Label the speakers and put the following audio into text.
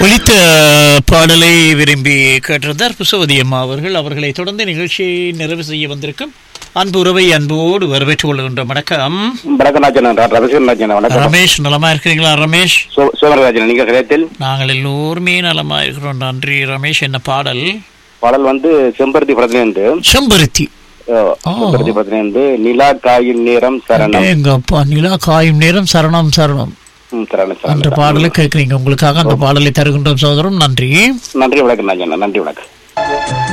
Speaker 1: ஒலித்த பாடலை விரும்பி கேட்டிருந்தார் புசவதி அம்மா அவர்கள் அவர்களை தொடர்ந்து நிகழ்ச்சியை நிறைவு செய்ய வந்திருக்கும் அன்பு உறவை அன்போடு வரவேற்றுக் கொள்கின்ற வணக்கம்
Speaker 2: வணக்கம் ராஜன் ரவிசன் ராஜன் வணக்கம்
Speaker 1: ரமேஷ் நலமா இருக்கிறீங்களா ரமேஷ்
Speaker 2: சோமராஜன் நீங்க கிரகத்தில்
Speaker 1: நாங்கள் எல்லோருமே நலமா இருக்கிறோம் நன்றி ரமேஷ் என்ன பாடல்
Speaker 2: பாடல் வந்து செம்பருத்தி படத்திலிருந்து
Speaker 1: செம்பருத்தி
Speaker 2: அஹ், செம்பருத்தி படத்திலிருந்து நிலா காயின் நேரம் சரணம்
Speaker 1: எங்க அப்பா நிலா காயும் நேரம் சரணம் சரணம்
Speaker 2: ம், சரணம்
Speaker 1: அந்த
Speaker 2: சரணம்
Speaker 1: பாடலை கேட்குறீங்க உங்களுக்காக அந்த பாடலை தருகின்றோம் சோதரம் நன்றி
Speaker 2: நன்றி வணக்கம் ராஜன் நன்றி வணக்கம்